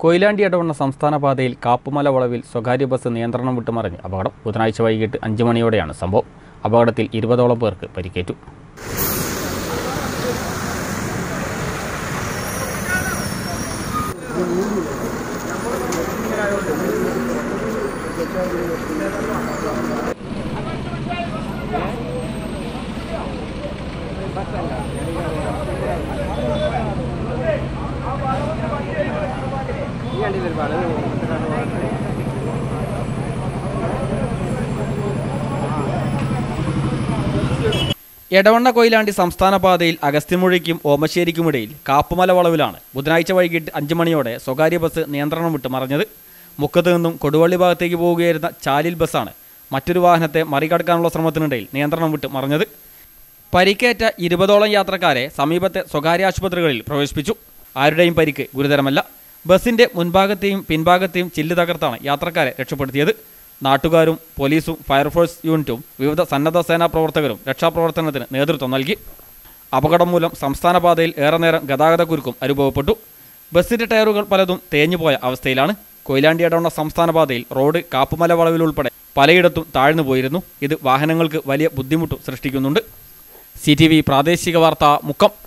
കൊയിലാണ്ടി ഇടവണ്ണ സംസ്ഥാന പാതയിൽ കാപ്പുമല വളവിൽ സ്വകാര്യ ബസ് നിയന്ത്രണം വിട്ടുമറിഞ്ഞ് അപകടം ബുധനാഴ്ച വൈകിട്ട് അഞ്ച് മണിയോടെയാണ് സംഭവം അപകടത്തിൽ ഇരുപതോളം പേർക്ക് പരിക്കേറ്റു എടവണ്ണ കൊയിലാണ്ടി സംസ്ഥാന പാതയിൽ അഗസ്ത്യമുഴിക്കും ഓമശ്ശേരിക്കുമിടയിൽ കാപ്പുമല വളവിലാണ് ബുധനാഴ്ച വൈകിട്ട് അഞ്ച് മണിയോടെ സ്വകാര്യ ബസ് നിയന്ത്രണം വിട്ട് മറിഞ്ഞത് മുക്കത്ത് നിന്നും കൊടുവള്ളി ഭാഗത്തേക്ക് പോവുകയായിരുന്ന ചാലിൽ ബസ്സാണ് മറ്റൊരു വാഹനത്തെ മറികടക്കാനുള്ള ശ്രമത്തിനിടയിൽ നിയന്ത്രണം വിട്ട് മറിഞ്ഞത് പരിക്കേറ്റ ഇരുപതോളം യാത്രക്കാരെ സമീപത്തെ സ്വകാര്യ ആശുപത്രികളിൽ പ്രവേശിപ്പിച്ചു ആരുടെയും പരിക്ക് ഗുരുതരമല്ല ബസിന്റെ മുൻഭാഗത്തെയും പിൻഭാഗത്തെയും ചില്ല് തകർത്താണ് യാത്രക്കാരെ രക്ഷപ്പെടുത്തിയത് നാട്ടുകാരും പോലീസും ഫയർഫോഴ്സ് യൂണിറ്റും വിവിധ സന്നദ്ധ സേനാ പ്രവർത്തകരും രക്ഷാപ്രവർത്തനത്തിന് നേതൃത്വം നൽകി അപകടം മൂലം സംസ്ഥാന പാതയിൽ ഏറെ നേരം ഗതാഗതക്കുരുക്കും അനുഭവപ്പെട്ടു ബസിന്റെ ടയറുകൾ പലതും തേഞ്ഞുപോയ അവസ്ഥയിലാണ് കൊയിലാണ്ടി അടവണ സംസ്ഥാന പാതയിൽ റോഡ് കാപ്പുമല വളവിലുൾപ്പെടെ പലയിടത്തും താഴ്ന്നു പോയിരുന്നു ഇത് വാഹനങ്ങൾക്ക് വലിയ ബുദ്ധിമുട്ടും സൃഷ്ടിക്കുന്നുണ്ട് സി പ്രാദേശിക വാർത്ത മുക്കം